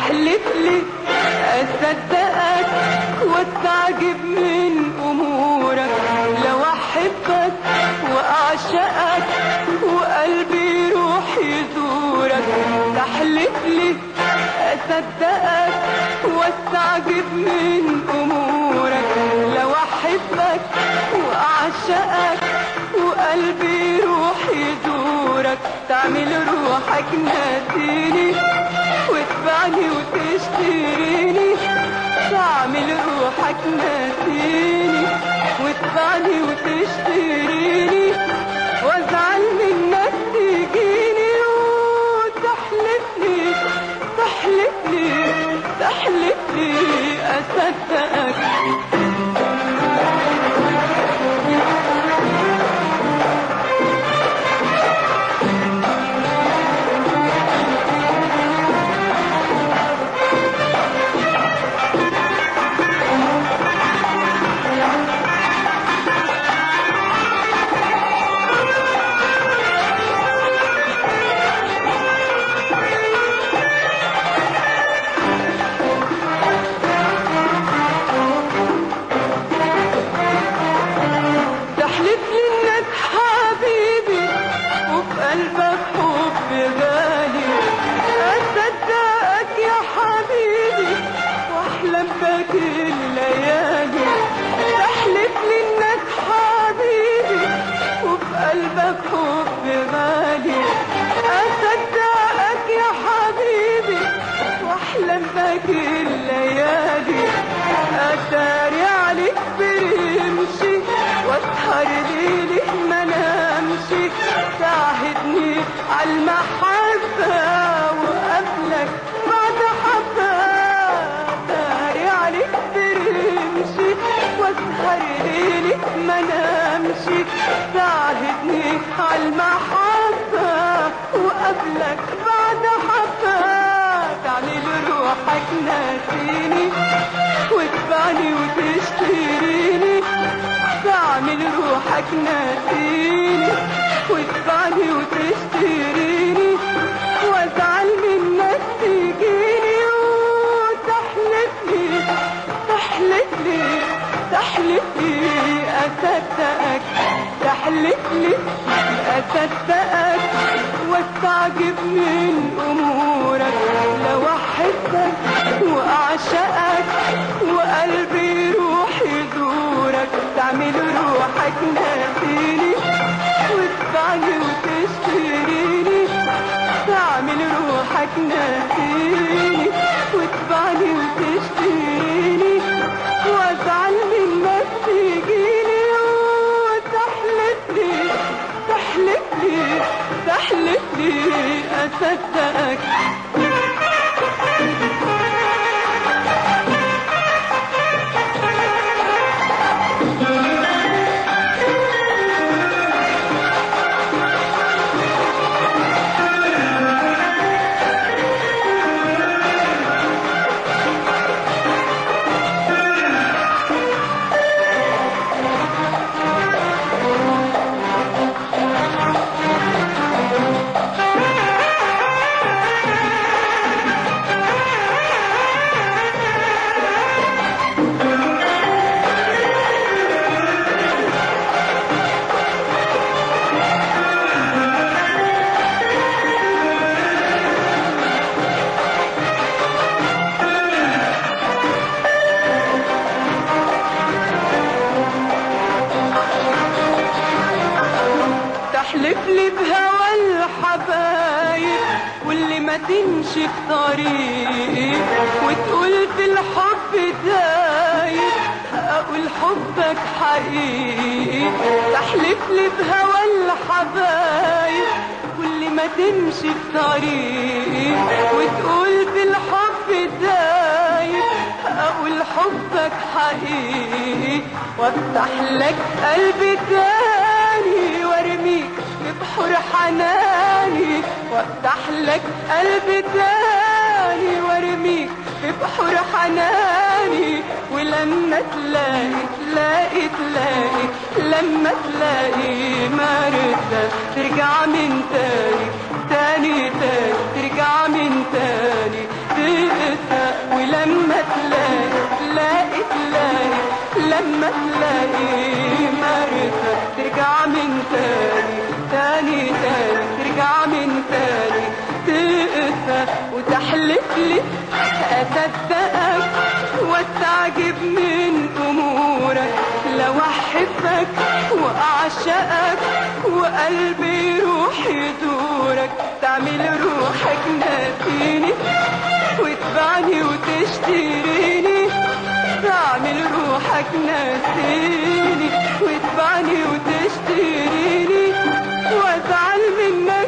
تحلف لي اصدقك واستعجب من امورك لو احبك واعشقك وقلبي يروح يزورك تحلف لي اصدقك واستعجب من امورك لو احبك واعشقك وقلبي يروح يزورك تعمل روحك ناسيني وتبعني وتشتريني تعمل روحك ناسيني وتبعني وتشتريني وازعل منك تجيني وتحلفني تحلفني تحلفني اصدقك تحلف لي انك حبيبي وفي قلبك حب غالي اصدقك يا حبيبي واحلم بك الليالي تحلف لي انك حبيبي وفي قلبك حب غالي اصدقك يا حبيبي واحلم بك الليالي اتاري عليك برمشي واسهر ليلي ما نامشي تعهدني عالمحبة وقبلك بعد حبة داري عليك برمشي واسهر ليلي ما نامشي تعهدني عالمحبة وقبلك بعد حبة تعمل روحك ناسيني وتبعني وتشتريني تعمل روحك ناسيني وتبعني وتشتريني وازعل منك تجيني وتحلفني تحلفني تحلفني اصدقك تحلفني اصدقك واستعجب من امورك لو احبك واعشقك وقلبي يروح يزورك تعمل روحك ناسيني وتبعني وتشتريني تعمل روحك ناسيني وتبعني وتشتريني وازعل منك تجيني وتحلفني تحلفني تحلفني اصدقك تحلف لي بهوى الحبايب واللي ما تمشي في طريقي وتقول في الحب دايب اقول حبك حقيقي تحلف لي بهوى الحبايب واللي ما تمشي في طريقي وتقول في الحب دايب اقول حبك حقيقي وافتح لك قلبي تاني وارميك في بحور حناني وافتح لك قلبي تاني وارميك في بحور حناني ولما تلاقي تلاقي تلاقي لما تلاقي مردة ترجع من تاني تاني تاني ترجع من تاني لما تلاقي معرفة ترجع من تاني تاني تاني ترجع من تاني تقفى وتحلف لي أصدقك واستعجب من أمورك لو أحبك وأعشقك وقلبي يروح يدورك تعمل روحك ناسيني وتبعني وتشتريني تعمل روحك ناسيني وتبعني وتشتريني وازعل منك